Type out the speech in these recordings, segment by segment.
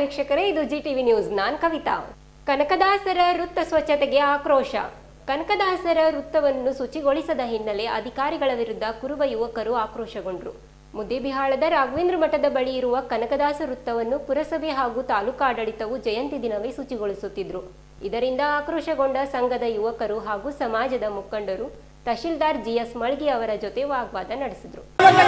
ವೀಕ್ಷಕರೇ ಇದು Zee TV news ನಾನ್ ಕವಿತಾ ಕನಕದಾಸರ ವೃತ್ತ ಸ್ವಚ್ಛತೆಗೆ ಆಕ್ರೋಶ ಕನಕದಾಸರ ವೃತ್ತವನ್ನು ಶುಚಿಗೊಳಿಸದ ಹಿನ್ನೆಲೆ ಅಧಿಕಾರಿಗಳ ವಿರುದ್ಧ ಕುರುಬ ಯುವಕರು ಆಕ್ರೋಶಗೊಂಡರು ಮುದ್ದೇಬಿಹಾಳದ ರಾಘವೇಂದ್ರ ಮಠದ ಬಳಿ ಇರುವ ಕನಕದಾಸ ವೃತ್ತವನ್ನು ಪುರಸಭೆ ಹಾಗೂ ತಾಲೂಕು ಆಡಳಿತವು ಜಯಂತಿ ದಿನವೇ ಶುಚಿಗೊಳಿಸುತ್ತಿದ್ರು ಇದರಿಂದ ಆಕ್ರೋಶಗೊಂಡ ಸಂಘದ ಯುವಕರು ಹಾಗೂ ಸಮಾಜದ ಮುಖಂಡರು ತಹಶೀಲ್ದಾರ್ ಜಿಎಸ್ ಮಳ್ಗಿ ಅವರ ಜೊತೆ ವಾಗ್ವಾದ ನಡೆಸಿದ್ರು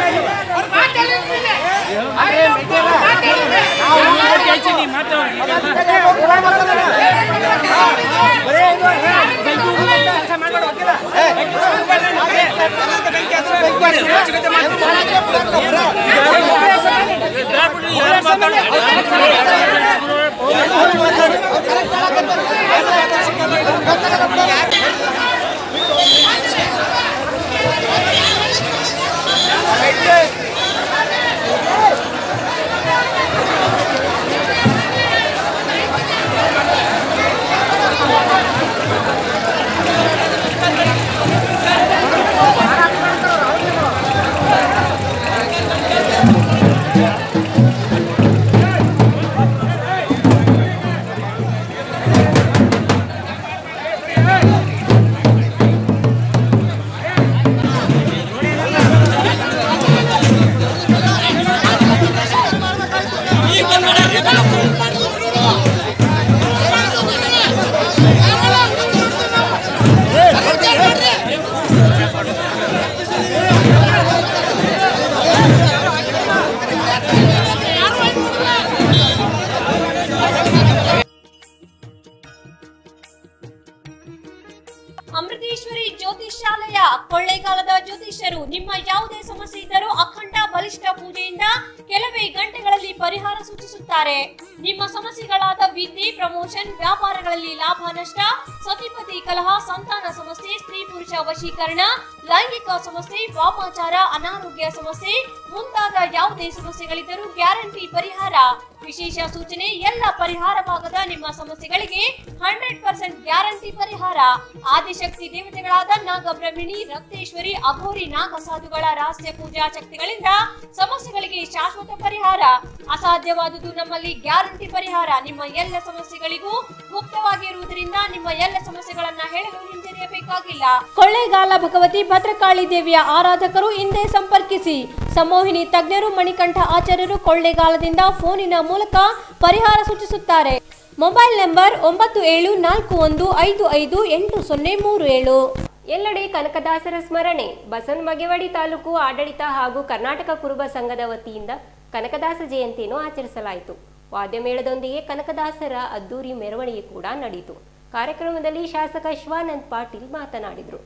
ಅಮೃತೇಶ್ವರಿ ಜ್ಯೋತಿಷ್ಯಾಲಯ ಕೊಳ್ಳೇಗಾಲದ ಜ್ಯೋತಿಷ್ಯರು ನಿಮ್ಮ ಯಾವುದೇ ಸಮಸ್ಯೆ ಇದ್ದರೂ ಅಖಂಡ ಬಲಿಷ್ಠ ಪೂಜೆಯಿಂದ ಕೆಲವೇ ಗಂಟೆಗಳಲ್ಲಿ ಪರಿಹಾರ ಸೂಚಿಸುತ್ತಾರೆ ನಿಮ್ಮ ಸಮಸ್ಯೆಗಳಾದ ವಿದ್ಯೆ ಪ್ರಮೋಷನ್ ವ್ಯಾಪಾರಗಳಲ್ಲಿ ಲಾಭ ನಷ್ಟ ಸತಿಪತಿ ಕಲಹ ಸಂತಾನ ಸಮಸ್ಯೆ ಸ್ತ್ರೀ ಪುರುಷ ವಶೀಕರಣ ಲೈಂಗಿಕ ಸಮಸ್ಯೆ ವಾಮಾಚಾರ ಅನಾರೋಗ್ಯ ಸಮಸ್ಯೆ ಮುಂತಾದ ಯಾವುದೇ ಸಮಸ್ಯೆಗಳಿದ್ದರೂ ಗ್ಯಾರಂಟಿ ಪರಿಹಾರ ವಿಶೇಷ ಸೂಚನೆ ಎಲ್ಲ ಪರಿಹಾರವಾಗದ ನಿಮ್ಮ ಸಮಸ್ಯೆಗಳಿಗೆ ಹಂಡ್ರೆಡ್ ಪರ್ಸೆಂಟ್ ಗ್ಯಾರಂಟಿ ಪರಿಹಾರ ಆದಿಶಕ್ತಿ ದೇವತೆಗಳಾದ ನಾಗಬ್ರಹ್ಮಿಣಿ ರಕ್ತೇಶ್ವರಿ ಅಘೋರಿ ನಾಗಸಾಧುಗಳ ರಹಸ್ಯ ಪೂಜಾ ಶಕ್ತಿಗಳಿಂದ ಸಮಸ್ಯೆಗಳಿಗೆ ಶಾಶ್ವತ ಪರಿಹಾರ ಅಸಾಧ್ಯವಾದುದು ನಮ್ಮಲ್ಲಿ ಗ್ಯಾರಂಟಿ ಪರಿಹಾರ ನಿಮ್ಮ ಎಲ್ಲ ಸಮಸ್ಯೆಗಳಿಗೂ ಗುಪ್ತವಾಗಿರುವುದರಿಂದ ನಿಮ್ಮ ಎಲ್ಲ ಸಮಸ್ಯೆಗಳನ್ನ ಹೇಳಲು ಹಿಂಜರಿಯಬೇಕಾಗಿಲ್ಲ ಕೊಳ್ಳೇಗಾಲ ಭಗವತಿ ಭದ್ರಕಾಳಿ ದೇವಿಯ ಆರಾಧಕರು ಹಿಂದೆ ಸಂಪರ್ಕಿಸಿ ಸಮೋಹಿನಿ ತಜ್ಞರು ಮಣಿಕಂಠ ಆಚಾರ್ಯರು ಕೊಳ್ಳೇಗಾಲದಿಂದ ಫೋನಿನ ಮೂಲಕ ಪರಿಹಾರ ಸೂಚಿಸುತ್ತಾರೆ ಮೊಬೈಲ್ ನಂಬರ್ ಒಂಬತ್ತು ಏಳು ನಾಲ್ಕು ಒಂದು ಐದು ಐದು ಎಂಟು ಸೊನ್ನೆ ಮೂರು ಏಳು ಎಲ್ಲೆಡೆ ಕನಕದಾಸರ ಸ್ಮರಣೆ ಬಸವನ ಮಗೆವಾಡಿ ತಾಲೂಕು ಆಡಳಿತ ಹಾಗೂ ಕರ್ನಾಟಕ ಕುರುಬ ಸಂಘದ ವತಿಯಿಂದ ಕನಕದಾಸ ಜಯಂತಿಯನ್ನು ಆಚರಿಸಲಾಯಿತು ವಾದ್ಯಮೇಳದೊಂದಿಗೆ ಕನಕದಾಸರ ಅದ್ದೂರಿ ಮೆರವಣಿಗೆ ಕೂಡ ನಡೆಯಿತು ಕಾರ್ಯಕ್ರಮದಲ್ಲಿ ಶಾಸಕ ಶಿವಾನಂದ್ ಪಾಟೀಲ್ ಮಾತನಾಡಿದರು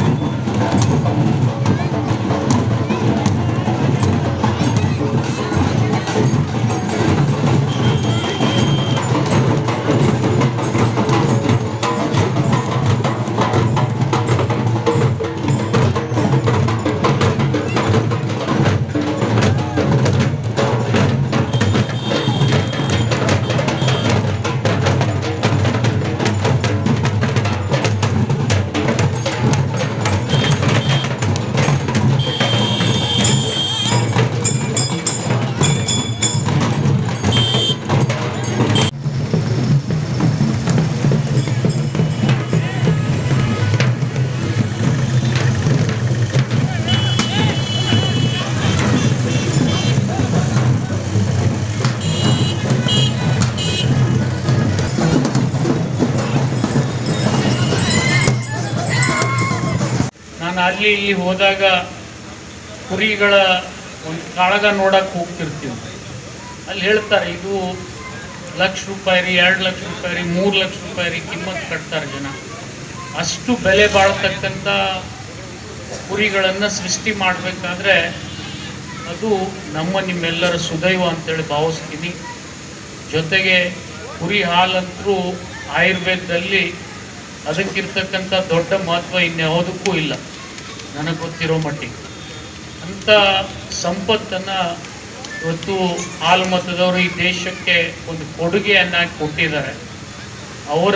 ನಾನು ಅಲ್ಲಿ ಇಲ್ಲಿ ಹೋದಾಗ ಕುರಿಗಳ ಒಂದು ಕಾಳಗ ನೋಡಕ್ಕೆ ಹೋಗ್ತಿರ್ತೀವಿ ಅಲ್ಲಿ ಹೇಳ್ತಾರೆ ಇದು ಲಕ್ಷ ರೂಪಾಯಿ ರೀ ಎರಡು ಲಕ್ಷ ರೂಪಾಯಿ ರೀ ಮೂರು ಲಕ್ಷ ರೂಪಾಯಿ ರೀ ಕಿಮ್ಮತ್ತು ಕಟ್ತಾರೆ ಜನ ಅಷ್ಟು ಬೆಲೆ ಬಾಳ್ತಕ್ಕಂಥ ಕುರಿಗಳನ್ನು ಸೃಷ್ಟಿ ಮಾಡಬೇಕಾದ್ರೆ ಅದು ನಮ್ಮ ನಿಮ್ಮೆಲ್ಲರ ಸುದೈವ ಅಂತೇಳಿ ಭಾವಿಸ್ತೀನಿ ಜೊತೆಗೆ ಕುರಿ ಹಾಲಂತರೂ ಆಯುರ್ವೇದದಲ್ಲಿ ಅದಕ್ಕಿರ್ತಕ್ಕಂಥ ದೊಡ್ಡ ಮಹತ್ವ ಇನ್ಯಾವುದಕ್ಕೂ ಇಲ್ಲ ನನಗೆ ಗೊತ್ತಿರೋ ಮಟ್ಟಿಗೆ ಅಂಥ ಸಂಪತ್ತನ್ನು ಇವತ್ತು ಹಾಲು ಮತದವರು ಈ ದೇಶಕ್ಕೆ ಒಂದು ಕೊಡುಗೆಯನ್ನಾಗಿ ಕೊಟ್ಟಿದ್ದಾರೆ ಅವರ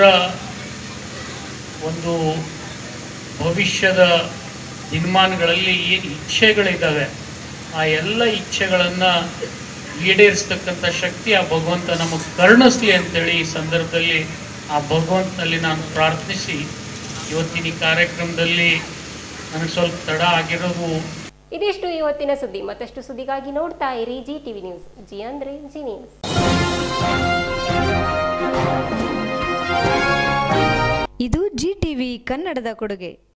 ಒಂದು ಭವಿಷ್ಯದ ದಿನಮಾನಗಳಲ್ಲಿ ಏನು ಇಚ್ಛೆಗಳಿದ್ದಾವೆ ಆ ಎಲ್ಲ ಇಚ್ಛೆಗಳನ್ನು ಈಡೇರಿಸ್ತಕ್ಕಂಥ ಶಕ್ತಿ ಆ ಭಗವಂತ ನಮಗೆ ಕರುಣಿಸ್ಲಿ ಅಂತೇಳಿ ಈ ಸಂದರ್ಭದಲ್ಲಿ ಆ ಭಗವಂತನಲ್ಲಿ ನಾನು ಪ್ರಾರ್ಥಿಸಿ ಇವತ್ತಿನ ಈ ಕಾರ್ಯಕ್ರಮದಲ್ಲಿ ನನಗೆ ಸ್ವಲ್ಪ ತಡ ಆಗಿರೋದು ಇದಿಷ್ಟು ಇವತ್ತಿನ ಸುದ್ದಿ ಮತ್ತಷ್ಟು ಸುದ್ದಿಗಾಗಿ ನೋಡ್ತಾ ಇರಿ ಜಿ ಟಿವಿ ನ್ಯೂಸ್ ಜಿ ಅಂದ್ರೆ ಜಿ ನ್ಯೂಸ್ ಇದು ಜಿ ಟಿವಿ ಕನ್ನಡದ ಕೊಡುಗೆ